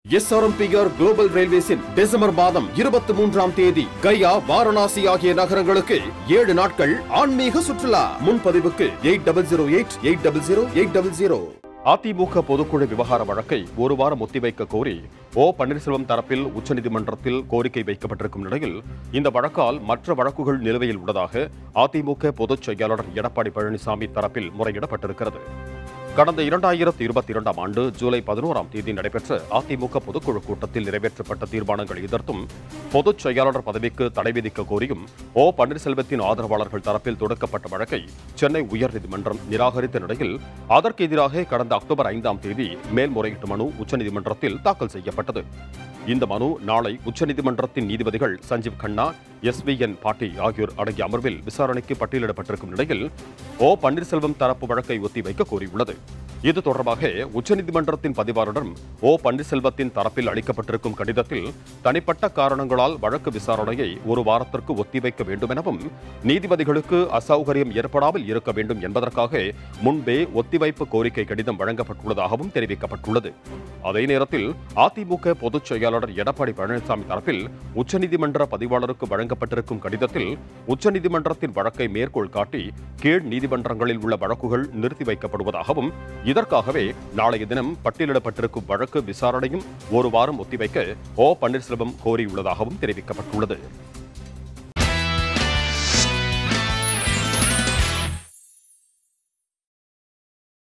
SRMPR global ரயில்வேஸின் December மாதம் இருபத்தி மூன்றாம் தேதி கயா வாரணாசி ஆகிய நகரங்களுக்கு ஏழு நாட்கள் ஆன்மீக சுற்றுலா முன்பதிவுக்கு eight double zero eight eight double zero eight double zero AIADMK பொதுக்குழு விவகார வழக்கை ஒரு வாரம் ஒத்திவைக்க கோரி ஓ பன்னீர்செல்வம் தரப்பில் உச்சநீதிமன்றத்தில் கோரிக்கை வைக்கப்பட்டிருக்கும் நிலையில் இந்த வழக்கால் மற்ற வழக்குகள் நிலுவையில் உள்ளதாக அதிமுக பொதுச் செயலாளர் எடப்பாடி பழனிசாமி தரப்பில் முறையிடப்பட்டிருக்கிறது கடந்த இரண்டாயிரத்தி இருபத்தி இரண்டாம் ஆண்டு ஜூலை பதினோராம் தேதி நடைபெற்ற அதிமுக பொதுக்குழு கூட்டத்தில் நிறைவேற்றப்பட்ட தீர்மானங்களை எதிர்த்தும் பொதுச் செயலாளர் பதவிக்கு தடை விதிக்க கோரியும் ஓ பன்னீர்செல்வத்தின் ஆதரவாளர்கள் தரப்பில் தொடுக்கப்பட்ட வழக்கை சென்னை உயர்நீதிமன்றம் நிராகரித்த நிலையில் அதற்கு எதிராக கடந்த அக்டோபர் ஐந்தாம் தேதி மேல்முறையீட்டு மனு உச்சநீதிமன்றத்தில் தாக்கல் செய்யப்பட்டது இந்த மனு நாளை உச்சநீதிமன்றத்தின் நீதிபதிகள் Sanjiv Khanna S V N Bhatti ஆகியோர் அடங்கிய அமர்வில் விசாரணைக்கு பட்டியலிடப்பட்டிருக்கும் நிலையில் ஓ பன்னீர்செல்வம் தரப்பு வழக்கை ஒத்திவைக்க கோரியுள்ளது இது தொடர்பாக உச்சநீதிமன்றத்தின் பதிவாளரிடம் ஓ பன்னீர்செல்வத்தின் தரப்பில் அளிக்கப்பட்டிருக்கும் கடிதத்தில் தனிப்பட்ட காரணங்களால் வழக்கு விசாரணையை ஒரு வாரத்திற்கு ஒத்திவைக்க வேண்டும் எனவும் நீதிபதிகளுக்கு அசௌகரியம் ஏற்படாமல் இருக்க வேண்டும் என்பதற்காக முன்பே ஒத்திவைப்பு கோரிக்கை கடிதம் வழங்கப்பட்டுள்ளதாகவும் தெரிவிக்கப்பட்டுள்ளது அதே நேரத்தில் அதிமுக பொதுச் செயலாளர் எடப்பாடி பழனிசாமி தரப்பில் உச்சநீதிமன்ற பதிவாளருக்கு வழங்கப்பட்டிருக்கும் கடிதத்தில் உச்சநீதிமன்றத்தின் வழக்கை மேற்கோள் காட்டி கீழ் நீதிமன்றங்களில் உள்ள வழக்குகள் நிறுத்தி வைக்கப்படுவதாகவும் இதற்காகவே நாளைய தினம் பட்டியலிடப்பட்டிருக்கும் வழக்கு விசாரணையும் ஒரு வாரம் ஒத்திவைக்க ஓ பன்னீர்செல்வம் கோரியுள்ளதாகவும் தெரிவிக்கப்பட்டுள்ளது